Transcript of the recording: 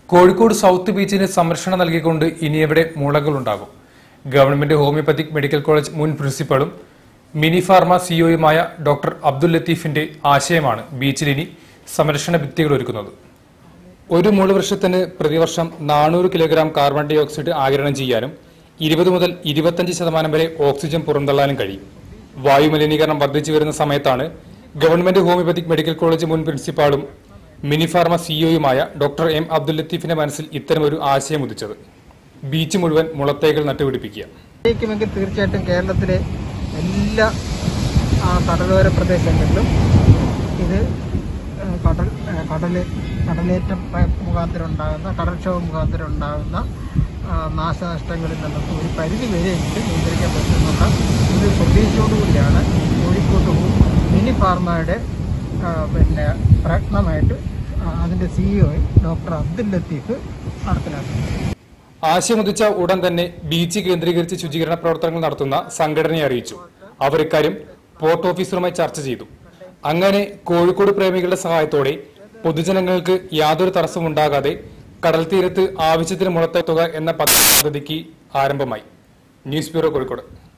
Kozhikode south ബീച്ചിന് സംരക്ഷണം നൽകിക്കൊണ്ട് ഇനി എവിടെ മുളകളുണ്ടാകും ഗവൺമെന്റ് ഹോമിയോപ്പത്തിക് മെഡിക്കൽ കോളേജ് മുൻ പ്രിൻസിപ്പളും മിനി ഫാർമ സിഇഒയുമായ ഡോക്ടർ അബ്ദുൽ ലത്തീഫിന്റെ ആശയമാണ് ബീച്ചിൽ ഇനി സംരക്ഷണ ഭിത്തികൾ ഒരുക്കുന്നത് ഒരു മൂലവൃക്ഷത്തിന് പ്രതിവർഷം നാനൂറ് കിലോഗ്രാം കാർബൺ ഡൈ ഓക്സൈഡ് ആഗിരണം ചെയ്യാനും ഇരുപത് മുതൽ ഇരുപത്തഞ്ച് ശതമാനം വരെ ഓക്സിജൻ പുറന്തള്ളാനും കഴിയും വായു മലിനീകരണം വർദ്ധിച്ചു വരുന്ന സമയത്താണ് ഗവൺമെന്റ് ഹോമിയോപ്പത്തിക് മെഡിക്കൽ കോളേജ് മുൻ പ്രിൻസിപ്പാളും മിനി ഫാർമ സിഇഒയുമായ ഡോക്ടർ എം അബ്ദുൽ ലത്തീഫിന്റെ മനസ്സിൽ ഇത്തരമൊരു ആശയം ഉദിച്ചത് ബീച്ച് മുഴുവൻ മുളത്തൈകൾ നട്ടുപിടിപ്പിക്കുക ക്കുമെങ്കിൽ തീർച്ചയായിട്ടും കേരളത്തിലെ എല്ലാ ആ, കടലോര പ്രദേശങ്ങളിലും ഇത് ആ, കടൽ ആ, കടല് കടലേറ്റം പ- മുഖാന്തരം ഉണ്ടാകുന്ന കടൽക്ഷോഭം മുഖാന്തരം ഉണ്ടാകുന്ന ആ, നാശനഷ്ടങ്ങളിൽ നിന്നൊക്കെ ഒരു പരിധി വരെയെങ്കിലും നിയന്ത്രിക്കാൻ പറ്റുന്നുള്ള ഒരു പ്രതീക്ഷയോടുകൂടിയാണ് കോഴിക്കോട്ട് മിനി ഫാർമയുടെ ആ, പിന്നെ പ്രയത്നമായിട്ട് ആ, അതിൻ്റെ സിഇഒ ഡോക്ടർ അബ്ദുൽ ലത്തീഫ് നടപ്പിലാക്കുന്നത് ആശയമുദിച്ച ഉടൻ തന്നെ ബീച്ച് കേന്ദ്രീകരിച്ച് ശുചീകരണ പ്രവർത്തനങ്ങൾ നടത്തുന്ന സംഘടനയെ അറിയിച്ചു അവർ ഇക്കാര്യം പോർട്ട് ഓഫീസറുമായി ചർച്ച ചെയ്തു അങ്ങനെ കോഴിക്കോട് പ്രേമികളുടെ സഹായത്തോടെ പൊതുജനങ്ങൾക്ക് യാതൊരു തടസ്സവും ഉണ്ടാകാതെ കടൽ തീരത്ത് ആവശ്യത്തിന് മുളത്തെത്തുക എന്ന പദ്ധതിക്ക് ആരംഭമായി ന്യൂസ് ബ്യൂറോ കോഴിക്കോട്